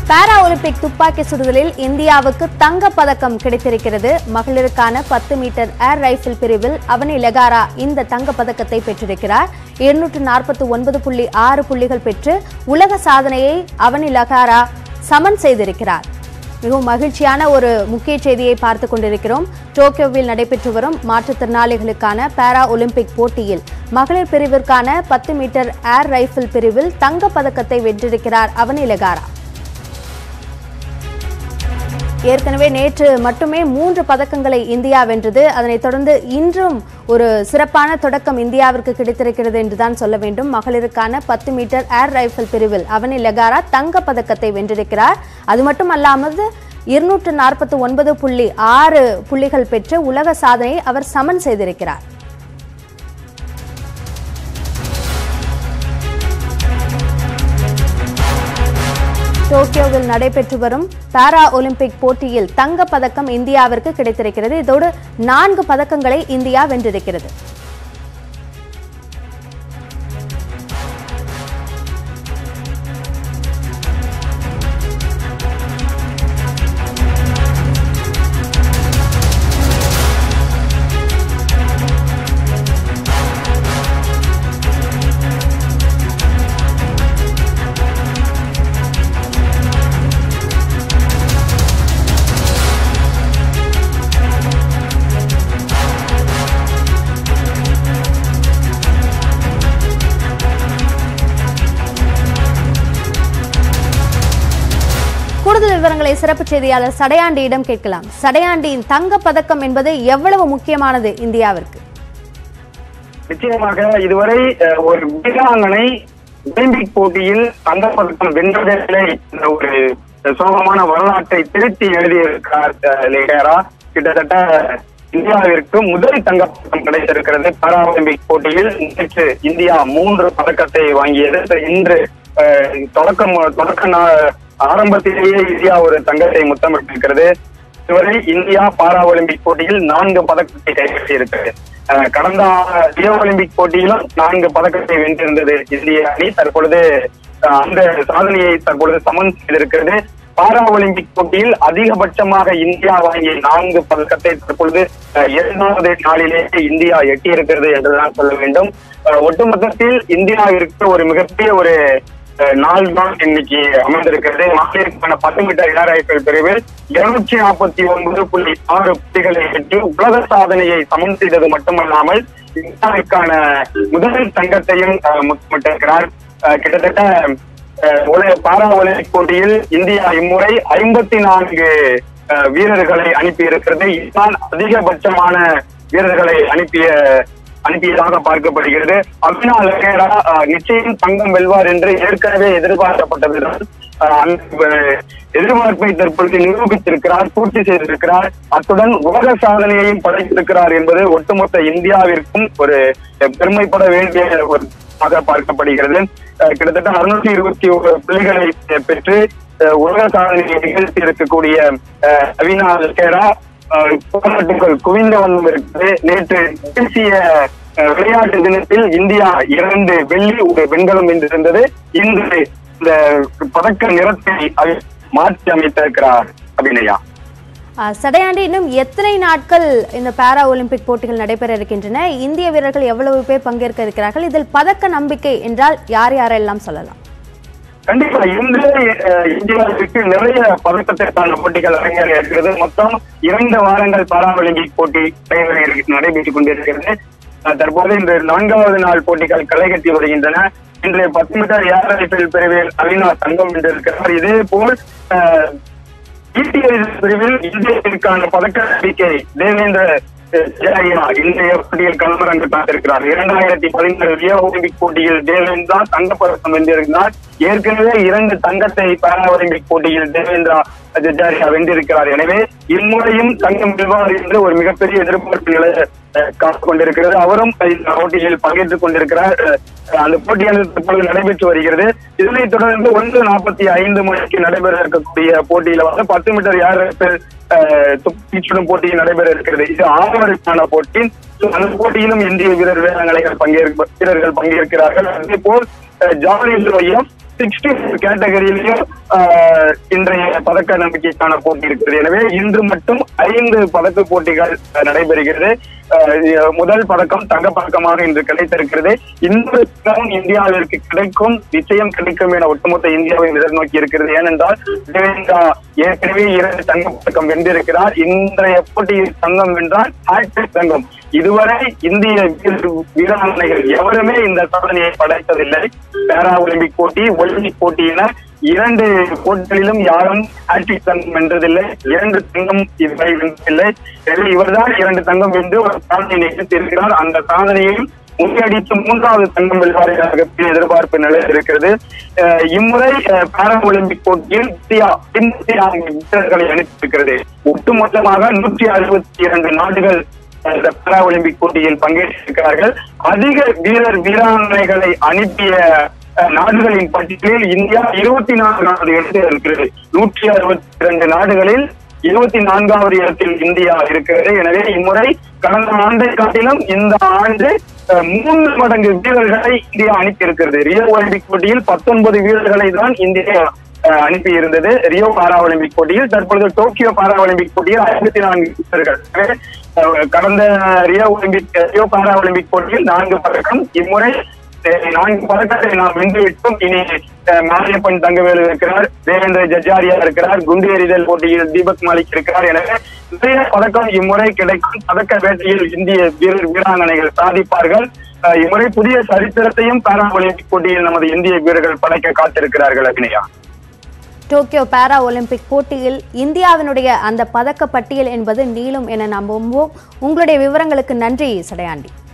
para Olympic துப்பாக்கி சுடுதலில் இந்தியாவுக்கு தங்கப் பதக்கம் கிடைத்திருக்கிறது மகளிருக்கான பத்து மீட்டர் ஏர் ரைபிள் பிரிவில் அவனி லெகாரா இந்த தங்கப் பதக்கத்தை பெற்றிருக்கிறார் இருநூற்று நாற்பத்தி ஒன்பது புள்ளி ஆறு புள்ளிகள் பெற்று உலக சாதனையை அவனி லெகாரா சமன் செய்திருக்கிறார் மிகவும் மகிழ்ச்சியான ஒரு முக்கிய செய்தியை பார்த்து கொண்டிருக்கிறோம் டோக்கியோவில் நடைபெற்று வரும் மாற்றுத்திறனாளிகளுக்கான பாரா ஒலிம்பிக் போட்டியில் மகளிர் பிரிவிற்கான பத்து மீட்டர் ஏர் ரைபிள் பிரிவில் தங்கப் பதக்கத்தை வென்றிருக்கிறார் அவனி லெகாரா ஏற்கனவே நேற்று மட்டுமே மூன்று பதக்கங்களை இந்தியா வென்றது அதனைத் தொடர்ந்து இன்றும் ஒரு சிறப்பான தொடக்கம் இந்தியாவிற்கு கிடைத்திருக்கிறது என்றுதான் சொல்ல வேண்டும் மகளிருக்கான பத்து மீட்டர் ஏர் ரைபிள் பிரிவில் அவனி லெகாரா தங்கப் பதக்கத்தை வென்றிருக்கிறார் அது மட்டும் அல்லாமல் இருநூற்று நாற்பத்தி ஒன்பது புள்ளி ஆறு புள்ளிகள் பெற்று உலக சாதனையை அவர் சமன் செய்திருக்கிறார் டோக்கியோவில் நடைபெற்று வரும் பாரா ஒலிம்பிக் போட்டியில் தங்கப் பதக்கம் இந்தியாவிற்கு கிடைத்திருக்கிறது இதோடு நான்கு பதக்கங்களை இந்தியா வென்றிருக்கிறது கூடுதல் விவரங்களை சிறப்பு செய்தியாளர் சடையாண்டியிடம் கேட்கலாம் சடையாண்டியின் தங்கப் பதக்கம் என்பது எவ்வளவு முக்கியமானது இந்தியாவிற்கு நிச்சயமாக இதுவரை அஹ், ஒரு வீராங்கனை ஒலிம்பிக் போட்டியில் தங்கப்பதக்கம் வென்றதில்லை என்ற ஒரு சோகமான வரலாற்றை திருத்தி எழுதியிருக்கிறார் அஹ், லேகரா கிட்டத்தட்ட இந்தியாவிற்கு முதல் தங்கப்பதக்கம் கிடைத்திருக்கிறது பாரா ஒலிம்பிக் போட்டியில் நேற்று இந்தியா மூன்று பதக்கத்தை வாங்கியது இன்று அஹ், தொடக்கம் தொடக்க நா- ஆரம்பத்திலேயே இந்தியா ஒரு தங்கத்தை முத்தமிட்டிருக்கிறது இதுவரை இந்தியா பாரா ஒலிம்பிக் போட்டியில் நான்கு பதக்கத்தை கைப்பற்றியிருக்கிறது அஹ் கடந்த ரியோ ஒலிம்பிக் போட்டியிலும் நான்கு பதக்கத்தை வென்றிருந்தது இந்திய அணி தற்பொழுது அஹ், அந்த சாதனையை தற்பொழுது சமன் செய்திருக்கிறது பாரா ஒலிம்பிக் போட்டியில் அதிகபட்சமாக இந்தியா வாங்கிய நான்கு பதக்கத்தை தற்பொழுது அஹ், இரண்டாவது நாளிலேயே இந்தியா எட்டியிருக்கிறது என்றுதான் சொல்ல வேண்டும் அஹ், ஒட்டுமொத்தத்தில் இந்தியாவிற்கு ஒரு மிகப்பெரிய ஒரு அஹ் நாள் தான் இன்னைக்கு அமர்ந்திருக்கிறது மகளிருக்கான பத்து மீட்டர் ஏர் ரைபிள் பிரிவில் இருநூற்றி நாற்பத்தி ஒன்பது புள்ளி ஆறு புள்ளிகளை பெற்று உலக சாதனையை சமன் செய்தது மட்டுமல்லாமல் இந்தியாவிற்கான முதல் தங்கத்தையும் அஹ், முத்தமிட்டிருக்கிறார் அஹ், கிட்டத்தட்ட அஹ், ஒலி- பாரா ஒலிம்பிக் போட்டியில் இந்தியா இம்முறை ஐம்பத்தி நான்கு அஹ், வீரர்களை அனுப்பியிருக்கிறது இதுதான் அதிகபட்சமான வீரர்களை அனுப்பிய அனுப்பியதாக பார்க்கப்படுகிறது அபினா லகேரா அஹ், நிச்சயம் தங்கம் வெல்வார் என்று ஏற்கனவே எதிர்பார்க்கப்பட்டதுதான் அஹ், அந்த அஹ், எதிர்பார்ப்பை தற்பொழுது நிரூபித்திருக்கிறார் பூர்த்தி செய்திருக்கிறார் அத்துடன் உலக சாதனையையும் படைத்திருக்கிறார் என்பது ஒட்டுமொத்த இந்தியாவிற்கும் ஒரு அஹ், பெருமைப்பட வேண்டிய ஒரு ஆக பார்க்கப்படுகிறது அஹ், கிட்டத்தட்ட அறுநூற்றி இருபத்தி ஒரு புள்ளிகளை அஹ், பெற்று அஹ், உலக சாதனையை நிகழ்த்தி இருக்கக்கூடிய அஹ், அவினா லகேரா அஹ் பாராட்டுகள் குவிந்த வண்ணம் இருக்குது நேற்று தேசிய அஹ், விளையாட்டு தினத்தில் இந்தியா இரண்டு வெள்ளி ஒரு வெண்கலம் வென்றிருந்தது இன்று இந்த பதக்க நிறத்தை அவர் மாற்றி அமைத்திருக்கிறார் அபிநயா அஹ், சடையாண்டி இன்னும் எத்தனை நாட்கள் இந்த பாரா ஒலிம்பிக் போட்டிகள் நடைபெற இருக்கின்றன இந்திய வீரர்கள் எவ்வளவு பேர் பங்கேற்க இருக்கிறார்கள் இதில் பதக்க நம்பிக்கை என்றால் யார் யாரெல்லாம் சொல்லலாம் கண்டிப்பா இன்று அஹ், இந்தியாவிற்கு நிறைய பதக்கத்திற்கான போட்டிகள் அரங்கேற இருக்கிறது மொத்தம் இரண்டு வாரங்கள் பாரா ஒலிம்பிக் போட்டி நடைபெற இருக்கு- நடைபெற்றுக் கொண்டிருக்கிறது அஹ், தற்போது இந்த நான்காவது நாள் போட்டிகள் களை கட்டி வருகின்றன இன்று பத்து மீட்டர் ஏர் ரைபிள் பிரிவில் அலினா தங்கம் வென்றிருக்கிறார் இதே போல் அஹ், ஈட்டியல் பிரிவில் இந்தியாவிற்கான பதக்க நம்பிக்கை தேவேந்திர அஹ், ஜெயா இன்றைய போட்டியில் களமிறங்க காத்திருக்கிறார் இரண்டாயிரத்தி பதினாறு ரியோ ஒலிம்பிக் போட்டியில் தேவேந்திரா தங்கப்பதக்கம் வென்றிருக்கிறார் ஏற்கனவே இரண்டு தங்கத்தை பாரா ஒலிம்பிக் போட்டியில் தேவேந்திரா ஜெஜாரியா வென்றிருக்கிறார் எனவே இம்முறையும் தங்கம் வெல்வார் என்று ஒரு மிகப்பெரிய எதிர்பார்ப்பு நிலை அஹ், காத்துக் கொண்டிருக்கிறது அவரும் இந்த போட்டியில் பங்கேற்றுக் கொண்டிருக்கிறார் அஹ், அந்த போட்டியானது தற்பொழுது நடைபெற்று வருகிறது இதனைத் தொடர்ந்து ஒன்று நாற்பத்தி ஐந்து மணிக்கு நடைபெற இருக்கக்கூடிய போட்டியில வந்து பத்து மீட்டர் யார் துப்பாக்கிச்சுடும் போட்டி நடைபெற இருக்கிறது இது ஆடவருக்கான போட்டி So, அந்த போட்டியிலும் இந்திய வீரர் வீராங்கனைகள் பங்கேற்க வீரர்கள் பங்கேற்கிறார்கள் அதே போல் ஜானி லோயம் சிக்ஸ்டி கேட்டகரியிலையும் இன்றைய பதக்க நம்பிக்கைக்கான போட்டி இருக்கிறது எனவே இன்று மட்டும் ஐந்து பதக்க போட்டிகள் அஹ், நடைபெறுகிறது அஹ், இது முதல் பதக்கம் தங்க பதக்கமாக இன்று கிடைத்திருக்கிறது இந்த பதக்கம் இந்தியாவிற்கு கிடைக்கும் நிச்சயம் கிடைக்கும் என ஒட்டுமொத்த இந்தியாவை எதிர்நோக்கி இருக்கிறது ஏனென்றால் தேவேந்திரா ஏற்கனவே இரண்டு தங்க பதக்கம் வென்றிருக்கிறார் இன்றைய போட்டியில் தங்கம் வென்றால் ஹேட்ரிக் தங்கம் இதுவரை இந்திய வீர- வீராங்கனைகள் எவருமே இந்த சாதனையை படைத்ததில்லை பேரா ஒலிம்பிக் போட்டி ஒலிம்பிக் போட்டி என இரண்டு போட்டிகளிலும் யாரும் ஹேட்ரிக் தங்கம் வென்றதில்லை இரண்டு தங்கம் இதுவரை வென்றதில்லை எனவே இவர்தான் இரண்டு தங்கம் வென்று ஒரு சாதனை நிகழ்த்தியிருக்கிறார் அந்த சாதனையையும் முறியடித்து மூன்றாவது தங்கம் வெல்வார் என மிகப்பெரிய எதிர்பார்ப்பு நிலை இருக்கிறது அஹ் இம்முறை அஹ், பாரா ஒலிம்பிக் போட்டியில் இந்தியா பிந்தைய நான்கு வீரர்களை அனுப்பியிருக்கிறது ஒட்டுமொத்தமாக நூற்றி அறுபத்தி இரண்டு நாடுகள் இந்த பாரா ஒலிம்பிக் போட்டியில் பங்கேற்றிருக்கிறார்கள் அதிக வீரர் வீராங்கனைகளை அனுப்பிய அஹ், நாடுகளின் பட்டியலில் இந்தியா இருபத்தி நான்காவது இடத்தில் இருக்கிறது நூற்றி அறுபத்தி இரண்டு நாடுகளில் இருபத்தி நான்காவது இடத்தில் இந்தியா இருக்கிறது எனவே இம்முறை கடந்த ஆண்டை காட்டிலும் இந்த ஆண்டு அஹ், மூன்று மடங்கு வீரர்களை இந்தியா அனுப்பியிருக்கிறது ரியோ ஒலிம்பிக் போட்டியில் பத்தொன்பது வீரர்களை தான் இந்தியா அஹ், அனுப்பி இருந்தது ரியோ பாரா ஒலிம்பிக் போட்டியில் தற்பொழுது டோக்கியோ பாரா ஒலிம்பிக் போட்டியில் ஐம்பத்தி நான்கு வீரர்கள் எனவே, அஹ், கடந்த Rio Olympic Rio para Olympic போட்டியில் நான்கு பதக்கம் இம்முறை அஹ், நான்கு பதக்கத்தை நாம் வென்றுவிட்டோம் இனி அஹ், மாரியப்பன் தங்கவேலு இருக்கிறார் தேவேந்திர ஜஜாரியா இருக்கிறார் குண்டு எறிதல் போட்டியில் தீபக் மாலிக் இருக்கிறார் எனவே நிறைய பதக்கம் இம்முறை கிடைக்கும் பதக்க வேட்டையில் இந்திய வீரர் வீராங்கனைகள் சாதிப்பார்கள் அஹ், இம்முறை புதிய சரித்திரத்தையும் பாரா ஒலிம்பிக் போட்டியில் நமது இந்திய வீரர்கள் படைக்க காத்திருக்கிறார்கள் அபிநயா டோக்கியோ பாரா ஒலிம்பிக் போட்டியில் இந்தியாவினுடைய அந்த பதக்க பட்டியல் என்பது நீளும் என நம்புவோம் உங்களுடைய விவரங்களுக்கு நன்றி சடையாண்டி